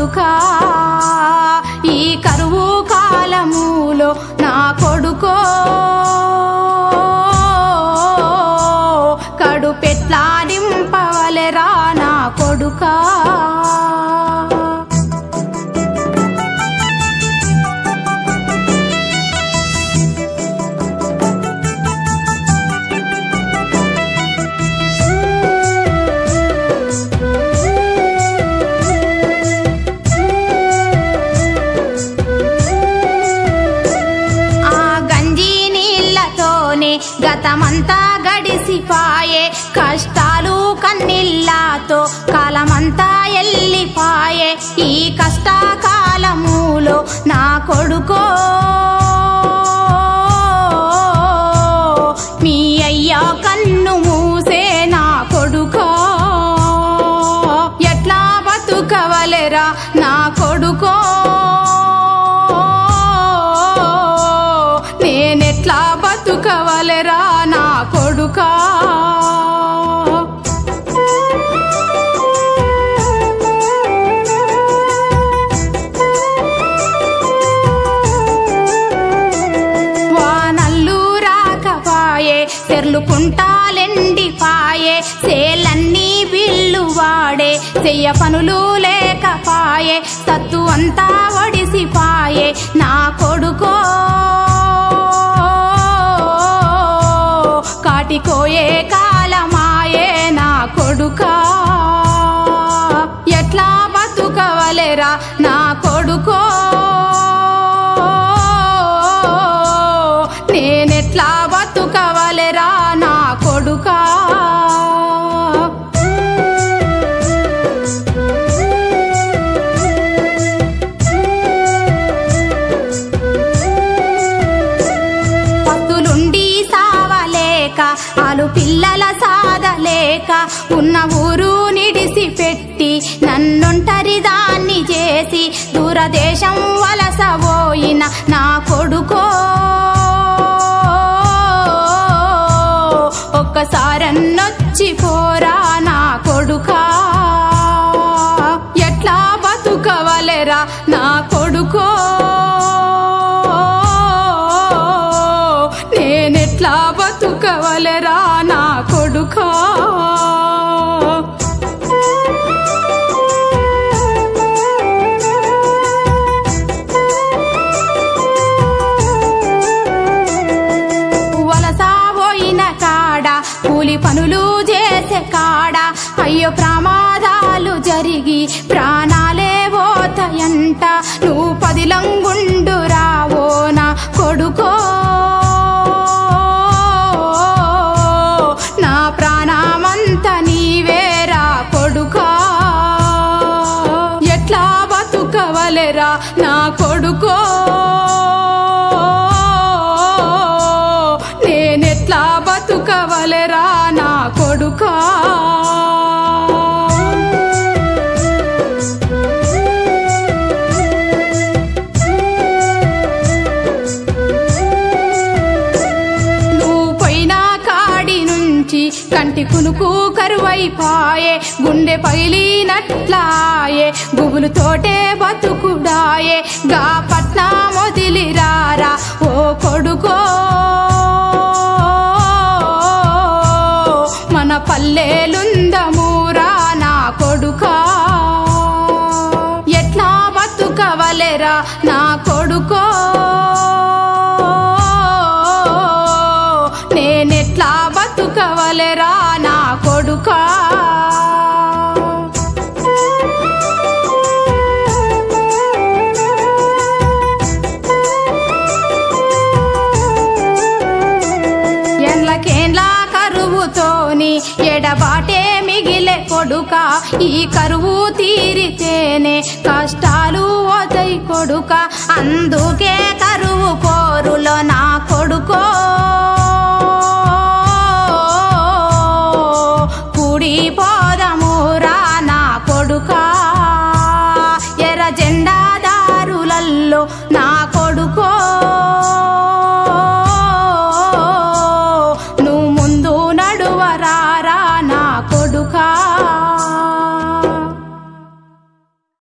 కొడుకా ఈ కరువు కాలములో నా కొడుకో కడు పెట్లాడింపవలెరా నా కొడుకా ఆ గంజి నీళ్ళతోనే గతమంతా గడిసిపాయే కష్టాలు కన్నీళ్ళతో కాలమంతా ఎల్లిపాయే ఈ కష్టకాలములో నా కొడుకో మీ అయ్యా కన్ను మూసే నా కొడుకో ఎట్లా బతుకవలెరా నా కొడుకో నేనెట్లా బతుకవలెరా నా కొడుకా వానల్లు రాకపాయే చెర్లు కుంటాలెండిపాయే సేలన్నీ బిల్లు వాడే చెయ్య పనులు లేకపాయే సత్తు అంతా ఒడిసిపాయే నా కొడుకో కాటికోయే కాలమాయే నా కొడుకా ఎట్లా బతుకవలెరా నా కొడుకో నేనెట్లా బతుకవలెరా నా కొడుకా పస్తులుండి సావలేక ఆలు పిల్లల సాదలేక ఉన్న ఊరు నిడిసి పెట్టి నన్నొంటరి దాన్ని చేసి దూరదేశం వలసబోయిన నా కొడుకో ఒక్కసారన్నొచ్చి పోరా నా కొడుకా ఎట్లా బతుకవలెరా నా కొడుకో నేనెట్లా బతుకవలెరా నా కొడుకా వలస పోయిన కాడ కూలి పనులు చేసే కాడ అయ్యో ప్రమాదాలు జరిగి ప్రాణాలే పోతాయంట నువ్వు పదిలంగుండు రావో నా కొడుకో నా ప్రాణమంత నీవేరా కొడుకా ఎట్లా బతుకవలెరా నా కొడుకో నేనెట్లా బతుకవలెరా నా కొడుకా నువ్వు పోయిన కాడి నుంచి కంటి కునుకు కరువైపాయే గుండె పగిలినట్లాయే గుబులు తోటే బతుకుడాయే గా పట్నం వదిలిరారా ఓ కొడుకో మన పల్లెలుందమూరా నా కొడుకా ఎట్లా బతుకవలెరా నా కొడుకో నేనెట్లా బతుకవలెరా నా కొడుకా ఎండ్లకేండ్ల కరువుతోని ఎడబాటే మిగిలే కొడుక ఈ కరువు తీరితేనే కష్టాలు వదై కొడుక అందుకే కరువు పోరులో నా కొడుకో కుడి పోదమురా నా కొడుకా ఎర్ర జెండాదారులల్లో